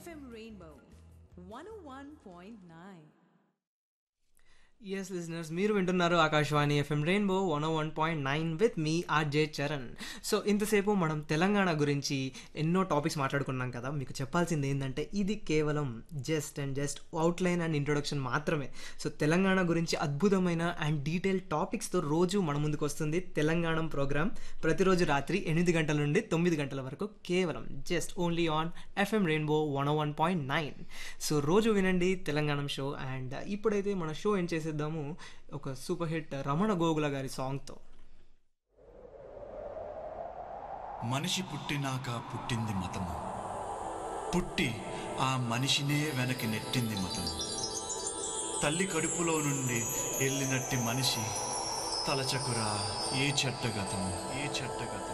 FM Rainbow 101.9. Yes listeners మీరు వింటున్నారు Akashvani FM rainbow one one point nine with me RJ Charan so ఇంతసేపు మనం తెలంగాణ గురించి ఎన్నో టాపిక్స్ మాట్లాడుకున్నాం కదా మీకు చెప్పాల్సింది ఏంటంటే ఇది కేవలం just and just outline and introduction మాత్రమే సో తెలంగాణ గురించి అద్భుతమైన అండ్ డీటెయిల్ టాపిక్స్తో రోజు మన ముందుకు వస్తుంది తెలంగాణ ప్రోగ్రామ్ ప్రతిరోజు రాత్రి ఎనిమిది గంటల నుండి తొమ్మిది గంటల వరకు కేవలం just only on FM rainbow one one point nine so రోజు వినండి తెలంగాణ షో అండ్ ఇప్పుడైతే మన షో ఏం చేసేద్దాము ఒక సూపర్ హిట్ రమణ గోగుల గారి సాంగ్తో మనిషి పుట్టినాక పుట్టింది మతము పుట్టి ఆ మనిషినే వెనక్కి నెట్టింది మతము తల్లి కడుపులో నుండి వెళ్ళినట్టి మనిషి తలచకురా ఏ చెట్టగతము ఏ చెట్టగతము